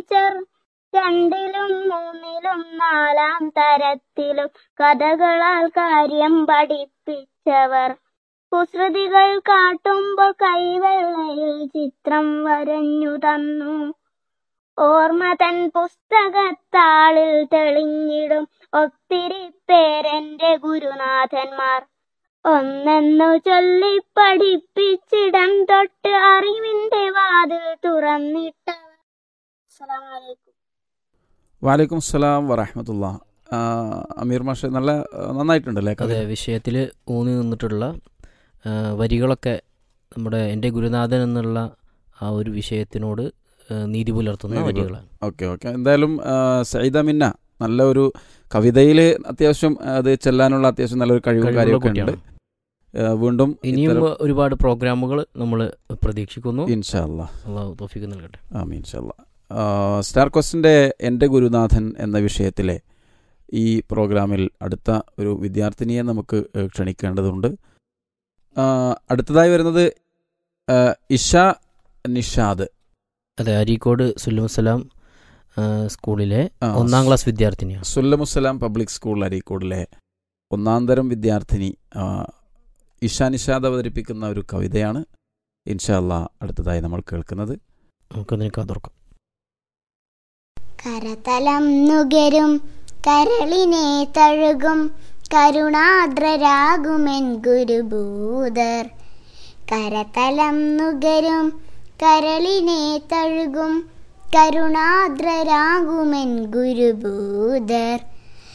Teacher രണ്ടിലും മൂന്നിലും നാലാം തരത്തിലും കഥകളാൽ കാര്യം പഠിപ്പിച്ചവർ കുസൃതികൾ കാട്ടുമ്പോൾ കൈവെള്ളയിൽ ചിത്രം വരഞ്ഞു തന്നു ഓർമ്മ തൻ പുസ്തകത്താളിൽ തെളിഞ്ഞിടും ഒത്തിരി പേരെന്റെ ഗുരുനാഥന്മാർ ഒന്നെന്നു ചൊല്ലി പഠിപ്പിച്ചിടം തൊട്ട് അറിവിന്റെ വാതിൽ തുറന്നിട്ടവർ അസ്സലാമു അലൈക്കും വാലൈക്കും സ്സലാം വറഹമത്തുള്ള അമീർ മാഷെ നല്ല ആ, നന്നായിട്ടുണ്ടല്ലേ കഥ അതെ വിഷയത്തിൽ ഊന്നി നിന്നിട്ടുള്ള ആ, വരികളൊക്കെ നമ്മുടെ എൻ്റെ ഗുരുനാഥൻ എന്നുള്ള ആ ഒരു വിഷയത്തിനോട് ആ, നീതി പുലർത്തുന്ന നീതി പുലർ- വരികളാണ് ഓക്കെ ഓക്കെ എന്തായാലും ആ, സയ്യിദ മിന്ന നല്ല ഒരു കവിതയിൽ അത്യാവശ്യം അത് ചെല്ലാനുള്ള അത്യാവശ്യം നല്ലൊരു കഴിവും കഴിവുള്ള കാര്യമൊക്കെ ഉണ്ട് കുട്ടിയാണ്. ആ, വീണ്ടും ഇനിയും ഇത്തരം- ഒരുപാട് പ്രോഗ്രാമുകൾ നമ്മൾ പ്രതീക്ഷിക്കുന്നു ഇൻഷാ അല്ലാ അള്ളാഹു തോഫിക്ക് നൽകട്ടെ ആമീൻ ഇൻഷാ അല്ലാ. ആ, സ്റ്റാർ ക്വസ്റ്റിൻ്റെ എൻ്റെ ഗുരുനാഥൻ എന്ന വിഷയത്തിലെ ഈ പ്രോഗ്രാമിൽ അടുത്ത ഒരു വിദ്യാർത്ഥിനിയെ നമുക്ക് ഏഹ്, ക്ഷണിക്കേണ്ടതുണ്ട് ആ, അടുത്തതായി വരുന്നത് ആ, ഇഷ നിഷാദ് അതെ അരീക്കോട് സുല്ലുമസലാം ആ, സ്കൂളിലെ ആ, ഒന്നാം ക്ലാസ് വിദ്യാർത്ഥിനിയാണ് സുല്ലമുസലാം പബ്ലിക് സ്കൂൾ അരീക്കോടിലെ ഒന്നാം തരം വിദ്യാർത്ഥിനി ആ, ഇഷ നിഷാദ് അവതരിപ്പിക്കുന്ന ഒരു കവിതയാണ് ഇൻഷാ അല്ലാ അടുത്തതായി നമ്മൾ കേൾക്കുന്നത് നമുക്കതിനെ കാതോർക്കാം കരതലം നുകരും കരളിനെ തഴുകും കരുണാദ്രരാകുമെൻ ഗുരുഭൂതർ കരതലം നുകരും കരളിനെ തഴുകും കരുണാദ്രരാകുമെൻ ഗുരുഭൂതർ